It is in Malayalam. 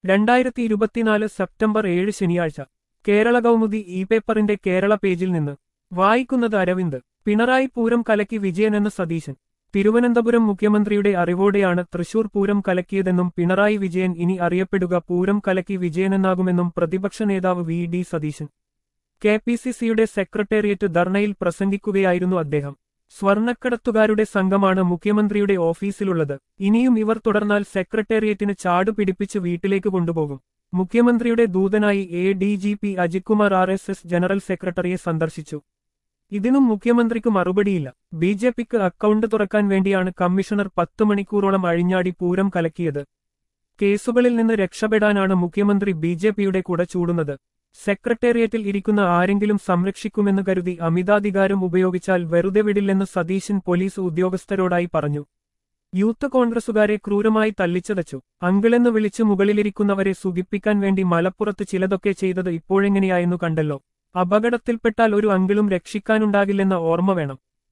രണ്ടായിരത്തി ഇരുപത്തിനാല് സെപ്റ്റംബർ ഏഴ് ശനിയാഴ്ച കേരള കൗമുദി ഇ പേപ്പറിന്റെ കേരള പേജിൽ നിന്ന് വായിക്കുന്നത് അരവിന്ദ് പിണറായി പൂരം കലക്കി വിജയനെന്ന് സതീശൻ തിരുവനന്തപുരം മുഖ്യമന്ത്രിയുടെ അറിവോടെയാണ് തൃശൂർ പൂരം കലക്കിയതെന്നും പിണറായി വിജയൻ ഇനി അറിയപ്പെടുക പൂരം കലക്കി വിജയനെന്നാകുമെന്നും പ്രതിപക്ഷ നേതാവ് V D Satheesan K P C സിയുടെ സെക്രട്ടേറിയറ്റ് ധർണയിൽ പ്രസംഗിക്കുകയായിരുന്നു അദ്ദേഹം സ്വർണ്ണക്കടത്തുകാരുടെ സംഘമാണ് മുഖ്യമന്ത്രിയുടെ ഓഫീസിലുള്ളത് ഇനിയും ഇവർ തുടർന്നാൽ സെക്രട്ടേറിയറ്റിന് ചാടു പിടിപ്പിച്ച് വീട്ടിലേക്ക് കൊണ്ടുപോകും മുഖ്യമന്ത്രിയുടെ ദൂതനായി A D G P Ajith Kumar R S S general സെക്രട്ടറിയെ സന്ദർശിച്ചു ഇതിനും മുഖ്യമന്ത്രിക്ക് മറുപടിയില്ല ബി ജെ പിക്ക് അക്കൗണ്ട് തുറക്കാൻ വേണ്ടിയാണ് കമ്മീഷണർ പത്ത് മണിക്കൂറോളം അഴിഞ്ഞാടി പൂരം കലക്കിയത് കേസുകളിൽ നിന്ന് രക്ഷപ്പെടാനാണ് മുഖ്യമന്ത്രി ബി ജെ പിയുടെ കൂടെ ചൂടുന്നത് സെക്രട്ടേറിയറ്റിൽ ഇരിക്കുന്ന ആരെങ്കിലും സംരക്ഷിക്കുമെന്ന് കരുതി അമിതാധികാരം ഉപയോഗിച്ചാൽ വെറുതെ വിടില്ലെന്ന് സതീശൻ പോലീസ് ഉദ്യോഗസ്ഥരോടായി പറഞ്ഞു യൂത്ത് കോൺഗ്രസുകാരെ ക്രൂരമായി തല്ലിച്ചതച്ചു അങ്കിളെന്ന് വിളിച്ച് മുകളിലിരിക്കുന്നവരെ സുഖിപ്പിക്കാൻ വേണ്ടി മലപ്പുറത്ത് ചിലതൊക്കെ ചെയ്തത് ഇപ്പോഴെങ്ങനെയായെന്നു കണ്ടല്ലോ അപകടത്തിൽപ്പെട്ടാൽ ഒരു അങ്കിളും രക്ഷിക്കാനുണ്ടാകില്ലെന്ന ഓർമ്മ വേണം